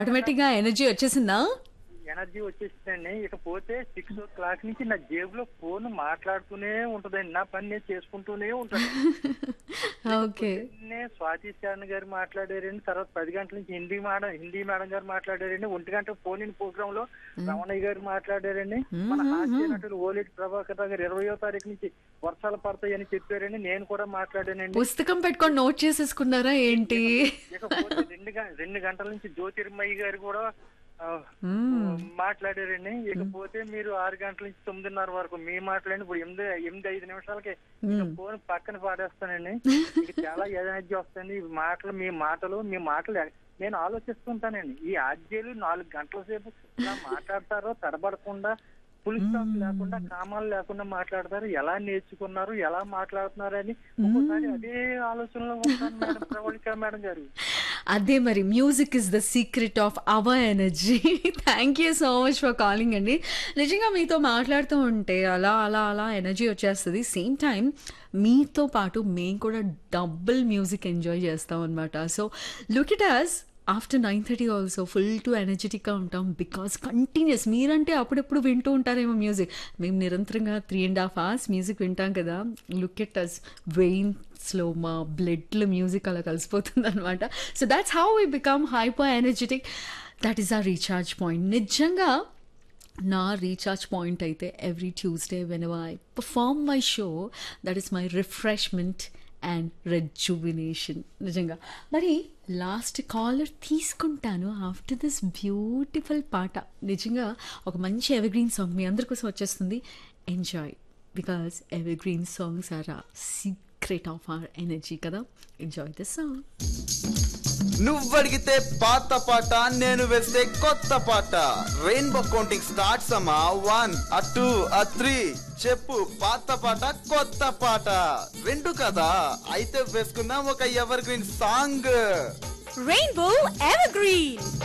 Automatic గా energy వచ్చేసిందా energy వచ్చేసిందండి ఇకపోతే సిక్స్ ఓ క్లాక్ నుంచి నా జేబులో ఫోన్ మాట్లాడుతూనే ఉంటదండి నా పని నేను చేసుకుంటూనే ఉంటాను ఓకే పొద్దున్నే స్వాతి శరణ్ గారు మాట్లాడారండి తర్వాత పది గంటల నుంచి హిందీ మేడం హిందీ మేడం గారు మాట్లాడారండి ఒంటి గంట ఫోన్ ఇన్ ప్రోగ్రామ్ లో రమణయ్య గారు మాట్లాడారండి మన హాస్య నటులు ఓలేటి ప్రభాకర్ రావు గారు ఇరవయో తారీఖు నుంచి వర్షాలు పడతాయని చెప్పారండి నేను కూడా మాట్లాడానండి పుస్తకం పెట్టుకొని నోట్ చేసేసుకున్నారా ఏంటి ఇకపోతే రెండు గం- రెండు గంటల నుంచి జ్యోతిర్మయ్య గారు కూడా ఆ, మ్మ్. మాట్లాడారండి ఇకపోతే మీరు ఆరు గంటల నుంచి తొమ్మిదిన్నర వరకు మీ మాట్లాడి ఇప్పుడు ఎనిమిది ఎనిమిది ఐదు నిమిషాలకి ఇక ఫోన్ పక్కన పాడేస్తానండి ఇక చాలా ఎనర్జీ వస్తుంది ఈ మాటలు మీ మాటలు మీ మాటలు ఎ- నేను ఆలోచిస్తుంటానండి ఈ ఆర్జీలు నాలుగు గంటల సేపు ఇలా మాట్లాడతారో తడబడకుండా ఫుల్ స్టాప్ లేకుండా కామాలు లేకుండా మాట్లాడతారు ఎలా నేర్చుకున్నారు ఎలా మాట్లాడుతున్నారు అని ఒక్కోసారి అదే ఆలోచనలో ఉంటాను మేడం ప్రవళిక మేడం గారు అదే మరి music is the secret of our energy thank you so much for calling అండి నిజంగా మీతో మాట్లాడుతూ ఉంటే అలా అలా అలా ఎనర్జీ వచ్చేస్తుంది సేమ్ టైం మీతో పాటు మేము కూడా డబుల్ మ్యూజిక్ ఎంజాయ్ చేస్తాం అనమాట so look it us after nine thirty also full to ఎనర్జెటిక్గా ఉంటాం బికాస్ కంటిన్యూస్ మీరంటే అప్పుడెప్పుడు వింటూ ఉంటారేమో మ్యూజిక్ మేము నిరంతరంగా three and half hours music వింటాం కదా లుక్ ఎట్ అస్ వెయిన్స్లో మా బ్లడ్లో మ్యూజిక్ అలా కలిసిపోతుంది అనమాట so that's how we become hyper energetic that is a recharge point నిజంగా నా రీఛార్జ్ పాయింట్ అయితే every Tuesday when I perform my show that is my refreshment and rejuvenation నిజంగా మరి లాస్ట్ కాలర్ తీసుకుంటాను ఆఫ్టర్ దిస్ బ్యూటిఫుల్ పాట నిజంగా ఒక మంచి ఎవర్గ్రీన్ సాంగ్ మీ అందరి కోసం వచ్చేస్తుంది enjoy because evergreen songs are a secret of our energy కదా ఎంజాయ్ దిస్ సాంగ్ నువ్వడిగితే పాత పాట నేను వేస్తే కొత్త పాట రెయిన్బో కౌంటింగ్ స్టార్ట్స్ అమ్మా one a two a three చెప్పు పాత పాట కొత్త పాట రెండు కదా అయితే వేసుకుందాం ఒక evergreen song Rainbow Evergreen.